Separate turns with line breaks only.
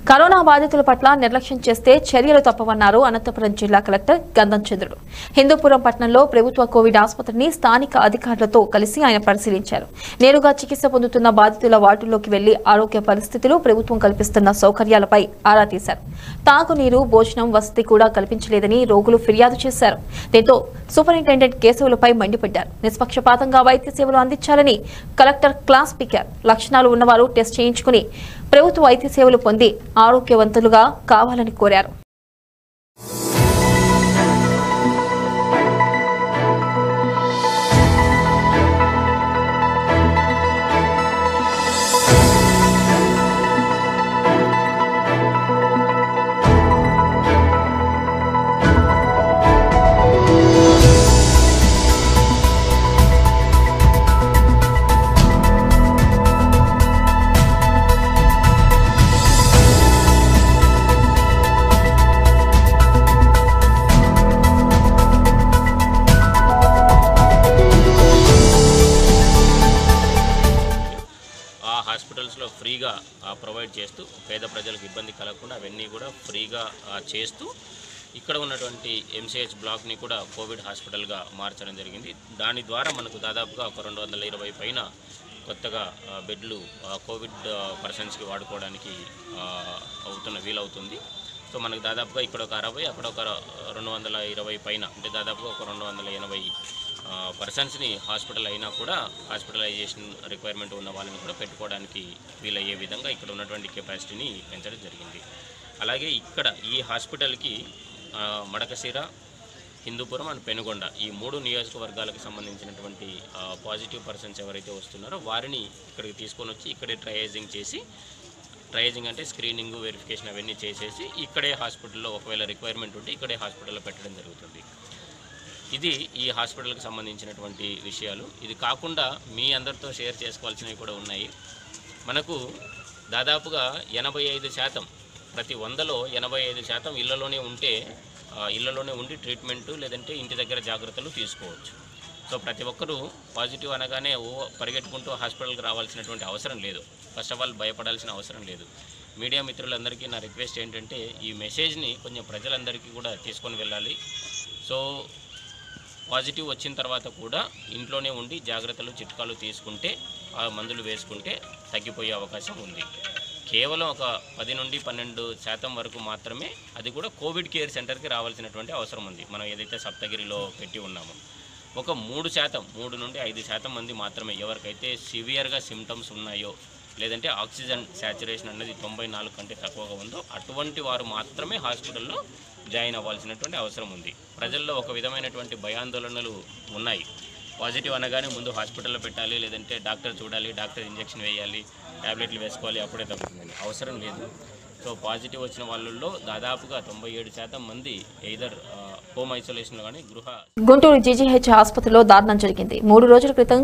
corona బాధితుల పట్ల నిర్లక్ష్యం చేస్తే చర్యలు తప్పవన్నారు అనంతపురం జిల్లా కలెక్టర్ గంధం చంద్రుడు హిందూపురం పట్టణంలో ప్రభుత్వ కోవిడ్ ఆసుపత్రిని స్థానిక అధికారులతో కలిసి ఆయన పరిశీలించారు నేరుగా చికిత్స పొందుతున్న బాధితుల వార్డుల్లోకి వెళ్లి ఆరోగ్య పరిస్థితులు ప్రభుత్వం కల్పిస్తున్న సౌకర్యాలపై ఆరా తీశారు తాగునీరు భోజనం వసతి కూడా కల్పించలేదని రోగులు ఫిర్యాదు చేశారు దీంతో సూపరింటెండెంట్ కేశవులపై మండిపడ్డారు నిష్పక్షపాతంగా వైద్య సేవలు అందించాలని కలెక్టర్ క్లాస్ పీకారు లక్షణాలు ఉన్నవారు టెస్ట్ చేయించుకుని ప్రభుత్వ వైద్య సేవలు పొంది ఆరోగ్యవంతులుగా కావాలని కోరారు
ఆ హాస్పిటల్స్లో ఫ్రీగా ఆ, ప్రొవైడ్ చేస్తూ పేద ప్రజలకు ఇబ్బంది కలగకుండా అవన్నీ కూడా ఫ్రీగా ఆ, చేస్తూ ఇక్కడ ఉన్నటువంటి ఎంసీహెచ్ బ్లాక్ని కూడా కోవిడ్ హాస్పిటల్గా మార్చడం జరిగింది దాని ద్వారా మనకు దాదాపుగా ఒక రెండు వందల ఇరవై పైన కొత్తగా ఆ, బెడ్లు ఆ, కోవిడ్ ఆ, పర్సన్స్కి వాడుకోవడానికి ఆ, అవుతున్న వీలవుతుంది సో మనకు దాదాపుగా ఇక్కడ ఒక అరవై అక్కడ ఒక రెండు వందల ఇరవై పైన అంటే దాదాపుగా ఒక రెండు వందల ఎనభై ఆ, పర్సన్స్ని హాస్పిటల్ అయినా కూడా హాస్పిటలైజేషన్ రిక్వైర్మెంట్ ఉన్న వాళ్ళని కూడా పెట్టుకోవడానికి వీలయ్యే విధంగా ఇక్కడ ఉన్నటువంటి కెపాసిటీని పెంచడం జరిగింది అలాగే ఇక్కడ ఈ హాస్పిటల్కి ఆ, మడకశిర హిందూపురం అండ్ పెనుగొండ ఈ మూడు నియోజకవర్గాలకు సంబంధించినటువంటి ఆ, పాజిటివ్ పర్సన్స్ ఎవరైతే వస్తున్నారో వారిని ఇక్కడికి తీసుకొని వచ్చి ఇక్కడే ట్రయేజింగ్ చేసి ట్రయేజింగ్ అంటే స్క్రీనింగ్ వెరిఫికేషన్ అవన్నీ చేసేసి ఇక్కడే హాస్పిటల్లో ఒకవేళ రిక్వైర్మెంట్ ఉంటే ఇక్కడే హాస్పిటల్లో పెట్టడం జరుగుతుంది ఇది ఈ హాస్పిటల్కి సంబంధించినటువంటి విషయాలు ఇది కాకుండా మీ అందరితో షేర్ చేసుకోవాల్సినవి కూడా ఉన్నాయి మనకు దాదాపుగా ఎనభై ఐదు శాతం ప్రతి వందలో ఎనభై ఐదు శాతం ఇళ్లలోనే ఉంటే ఆ, ఇళ్లలోనే ఉండి ట్రీట్మెంట్ లేదంటే ఇంటి దగ్గర జాగ్రత్తలు తీసుకోవచ్చు సో ప్రతి ఒక్కరూ పాజిటివ్ అనగానే ఓ పరిగెట్టుకుంటూ హాస్పిటల్కి రావాల్సినటువంటి అవసరం లేదు ఫస్ట్ ఆఫ్ ఆల్ భయపడాల్సిన అవసరం లేదు మీడియా మిత్రులందరికీ నా రిక్వెస్ట్ ఏంటంటే ఈ మెసేజ్ని కొంచెం ప్రజలందరికీ కూడా తీసుకొని వెళ్ళాలి సో పాజిటివ్ వచ్చిన తర్వాత కూడా ఇంట్లోనే ఉండి జాగ్రత్తలు చిట్కాలు తీసుకుంటే ఆ మందులు వేసుకుంటే తగ్గిపోయే అవకాశం ఉంది కేవలం ఒక పది నుండి పన్నెండు శాతం వరకు మాత్రమే అది కూడా కోవిడ్ కేర్ సెంటర్కి రావాల్సినటువంటి అవసరం ఉంది మనం ఏదైతే సప్తగిరిలో పెట్టి ఉన్నామో ఒక మూడు శాతం మూడు నుండి ఐదు శాతం మంది మాత్రమే ఎవరికైతే సివియర్గా సిమ్టమ్స్ ఉన్నాయో లేదంటే ఆక్సిజన్ శాచురేషన్ అన్నది తొంభై నాలుగు కంటే తక్కువగా ఉందో అటువంటి వారు మాత్రమే హాస్పిటల్లో జాయిన్ అవ్వాల్సినటువంటి అవసరం ఉంది ప్రజల్లో ఒక విధమైనటువంటి భయాందోళనలు ఉన్నాయి పాజిటివ్ అనగానే ముందు హాస్పిటల్లో పెట్టాలి లేదంటే డాక్టర్ చూడాలి డాక్టర్ ఇంజెక్షన్ వేయాలి ట్యాబ్లెట్లు వేసుకోవాలి అప్పుడే తగ్గుతుందని అవసరం లేదు సో పాజిటివ్ వచ్చిన వాళ్ళల్లో దాదాపుగా తొంభై ఏడు శాతం మంది ఎయిదర్ హోమ్ ఐసోలేషన్లో కానీ గృహ
గుంటూరు జీజీహెచ్ ఆసుపత్రిలో దారుణం జరిగింది మూడు రోజుల క్రితం